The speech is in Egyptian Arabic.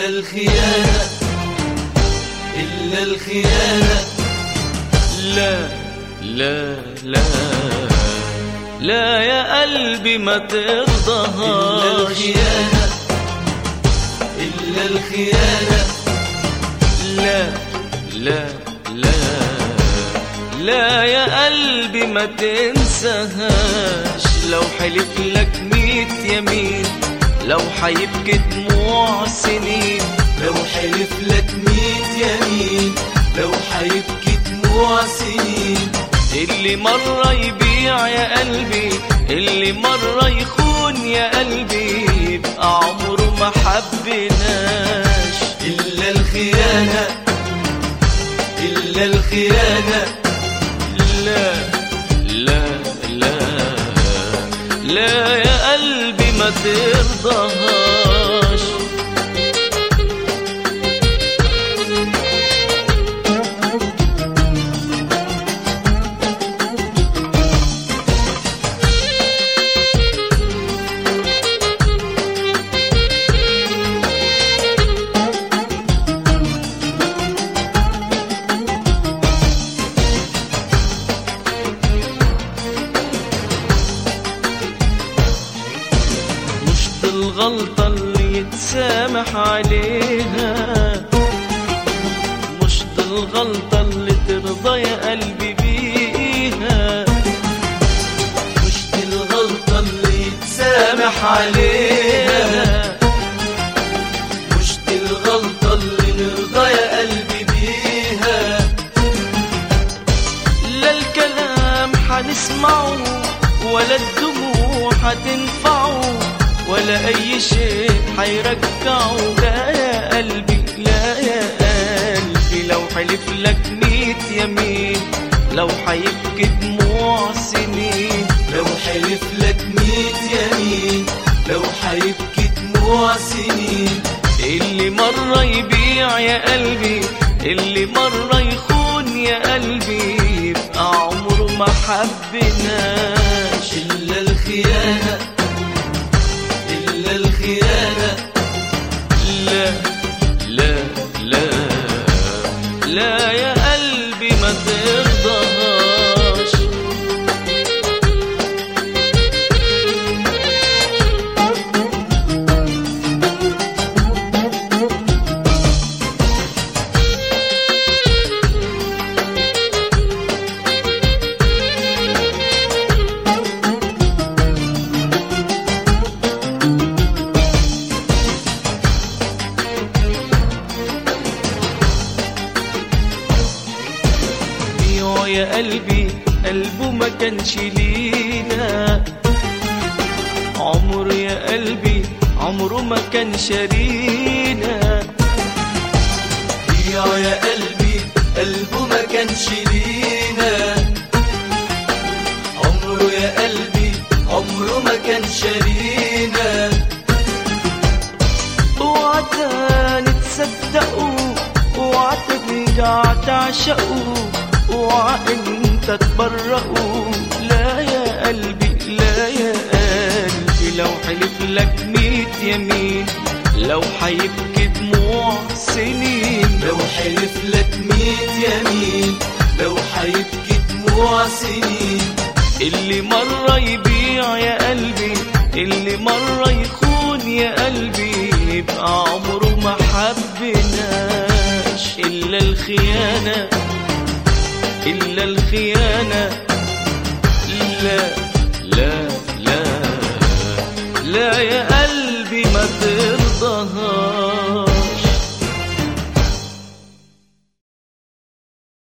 الخيانة إلا الخيانة لا لا لا لا يا قلبي ما إلا ترضاهاش الخيانة إلا الخيانة لا لا لا لا يا قلبي ما تنساهاش لو حلف لك ميت يمين لو حيبكي دموع سنين لو حلف لك ميت يمين لو حيبكي دموع سنين اللي مرة يبيع يا قلبي اللي مرة يخون يا قلبي يبقى عمره ما حبناش إلا الخيانة إلا الخيانة لا لا لا لا يا قلبي ما ترضاهاش مش دي الغلطة اللي يتسامح عليها مش دي الغلطة اللي ترضى يا قلبي بيها مش دي الغلطة اللي يتسامح عليها مش دي الغلطة اللي نرضى يا قلبي بيها لا الكلام حنسمعه ولا الدموع حتنفعه ولا أي شيء حيرجعه لا يا قلبي لا يا قلبي لو حلف لك ميت يمين لو حيبكي دموع سنين لو حلف لك ميت يمين لو حيبكي دموع سنين اللي مرة يبيع يا قلبي اللي مرة يخون يا قلبي يبقى عمره ما حبناش إلا الخيانة إلا الخيانة لا لا لا لا يا قلبي ما ترضاهاش بيعه يا قلبي قلبه ما كانش لينا عمر يا قلبي عمره ما كان شارينا يا يا قلبي قلبه ما كانش لينا عمره يا قلبي عمره ما كان شارينا اوعى تاني تصدقوا اوعى ترجع تعشقوا اوعى انت تبرقوا لا يا قلبي لا يا قلبي لو حلف لك ميت يمين لو حيبكي دموع سنين لو حلف لك ميت يمين لو حيبكي دموع سنين اللي مرة يبيع يا قلبي اللي مرة يخون يا قلبي يبقى عمره ما حبناش إلا الخيانة إلا الخيانة لا